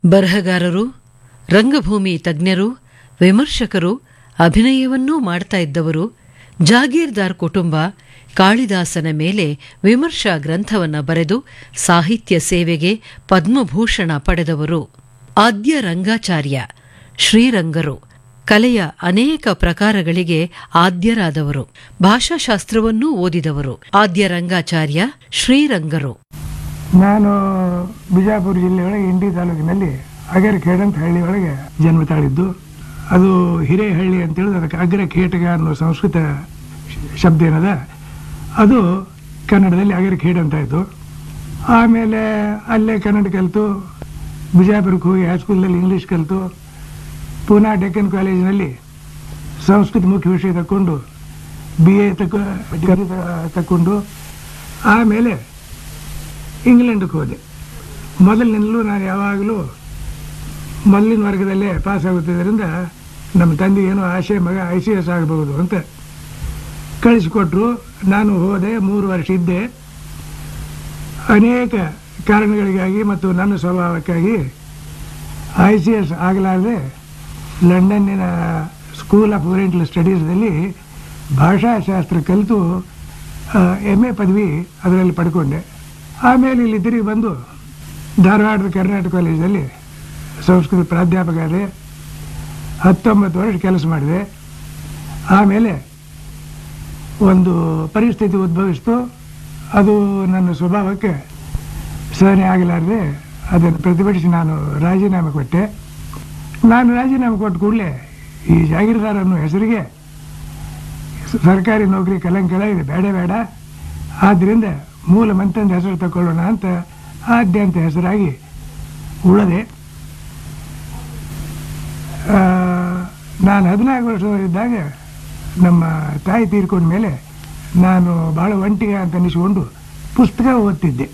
ಬರಹಗಾರರು ರಂಗಭೂಮಿ ತಜ್ಞರು ವಿಮರ್ಶಕರು ಅಭಿನಯವನ್ನೂ ಮಾಡ್ತಾ ಇದ್ದವರು ಜಾಗೀರ್ದಾರ್ ಕುಟುಂಬ ಕಾಳಿದಾಸನ ಮೇಲೆ ವಿಮರ್ಶಾ ಗ್ರಂಥವನ್ನ ಬರೆದು ಸಾಹಿತ್ಯ ಸೇವೆಗೆ ಪದ್ಮಭೂಷಣ ಪಡೆದವರು ಆದ್ಯ ರಂಗಾಚಾರ್ಯ ಶ್ರೀರಂಗರು ಕಲೆಯ ಅನೇಕ ಪ್ರಕಾರಗಳಿಗೆ ಆದ್ಯರಾದವರು ಭಾಷಾಶಾಸ್ತ್ರವನ್ನೂ ಓದಿದವರು ಆದ್ಯ ರಂಗಾಚಾರ್ಯ ಶ್ರೀರಂಗರು ನಾನು ಬಿಜಾಪುರ ಜಿಲ್ಲೆಯೊಳಗೆ ಇಂಡಿ ತಾಲೂಕಿನಲ್ಲಿ ಅಗರಖೇಡ್ ಅಂತ ಹಳ್ಳಿ ಒಳಗೆ ಜನ್ಮ ತಾಳಿದ್ದು ಅದು ಹಿರೇಹಳ್ಳಿ ಅಂತ ಹೇಳಿದ್ರೆ ಅದಕ್ಕೆ ಅಗ್ರಖೇಟಗ ಅನ್ನೋ ಸಂಸ್ಕೃತ ಶ- ಶಬ್ದ ಏನದ ಅದು ಕನ್ನಡದಲ್ಲಿ ಅಗರಖೇಡ್ ಅಂತ ಆಯಿತು ಆಮೇಲೆ ಅಲ್ಲೇ ಕನ್ನಡ ಕಲಿತು ಬಿಜಾಪುರಕ್ಕೆ ಹೋಗಿ ಹೈಸ್ಕೂಲಲ್ಲಿ ಇಂಗ್ಲೀಷ್ ಕಲಿತು ಪೂನಾ ಡೆಕ್ಕನ್ ಕಾಲೇಜಿನಲ್ಲಿ ಸಂಸ್ಕೃತ ಮುಖ್ಯ ವಿಷಯ ತಕ್ಕೊಂಡು ಬಿ ಎ ತಕ್ಕ ಡಿಗ್ರಿ ತ- ತಕ್ಕೊಂಡು ಆಮೇಲೆ ಇಂಗ್ಲೆಂಡ್ಗೆ ಹೋದೆ ಮೊದಲಿನಿಂದಲೂ ನಾನು ಯಾವಾಗಲೂ ಮೊದಲಿನ ವರ್ಗದಲ್ಲೇ ಪಾಸ್ ಆಗುತ್ತಿದ್ದರಿಂದ ನಮ್ಮ ತಂದೆ ಏನೋ ಆಶೆ ಮಗ ಐ ಸಿ ಎಸ್ ಆಗಬಹುದು ಅಂತ ಕಳಿಸಿಕೊಟ್ರು ನಾನು ಹೋದೆ ಮೂರು ವರ್ಷ ಇದ್ದೆ ಅನೇಕ ಕಾರಣಗಳಿಗಾಗಿ ಮತ್ತು ನನ್ನ ಸ್ವಭಾವಕ್ಕಾಗಿ ಐ ಸಿ ಎಸ್ ಆಗಲಾರದೆ ಲಂಡನ್ನಿನ ಸ್ಕೂಲ್ ಆಫ್ ಓರಿಯೆಂಟಲ್ ಸ್ಟಡೀಸ್ದಲ್ಲಿ ಭಾಷಾಶಾಸ್ತ್ರ ಕಲಿತು ಎಮ್ ಎ ಪದವಿ ಅದರಲ್ಲಿ ಪಡ್ಕೊಂಡೆ ಆಮೇಲೆ ಇಲ್ಲಿ ತಿರುಗಿ ಬಂದು ಧಾರವಾಡದ ಕರ್ನಾಟಕ ಕಾಲೇಜಲ್ಲಿ ಸಂಸ್ಕೃತ ಪ್ರಾಧ್ಯಾಪಕ ಆದೆ ಹತ್ತೊಂಬತ್ತು ವರ್ಷ ಕೆಲಸ ಮಾಡಿದೆ ಆಮೇಲೆ ಒಂದು ಪರಿಸ್ಥಿತಿ ಉದ್ಭವಿಸ್ತು ಅದು ನನ್ನ ಸ್ವಭಾವಕ್ಕೆ ಸಹನೆ ಆಗಲಾರದೆ ಅದನ್ನು ಪ್ರತಿಭಟಿಸಿ ನಾನು ರಾಜೀನಾಮೆ ಕೊಟ್ಟೆ ನಾನು ರಾಜೀನಾಮೆ ಕೊಟ್ಟ ಕೂಡಲೇ ಈ ಜಾಗೀರ್ದಾರ್ ಅನ್ನೋ ಹೆಸರಿಗೆ ಸರ್ಕಾರಿ ನೌಕರಿ ಕಲಂಕಳ ಇದೆ ಬೇಡ ಬೇಡ ಆದ್ದರಿಂದ ಮೂಲ ಮಂತ್ರದ ಹೆಸರು ತಗೊಳ್ಳೋಣ ಅಂತ ಆದ್ಯಂತ ಹೆಸರಾಗಿ ಉಳದೆ ಆ, ನಾನು ಹದಿನಾಲ್ಕು ವರ್ಷದವರಿದ್ದಾಗ ನಮ್ಮ ತಾಯಿ ತೀರ್ಕೊಂಡ ಮೇಲೆ ನಾನು ಭಾಳ ಒಂಟಿಗೆ ಅಂತ ಅನಿಸಿಕೊಂಡು ಪುಸ್ತಕ ಓದ್ತಿದ್ದೆ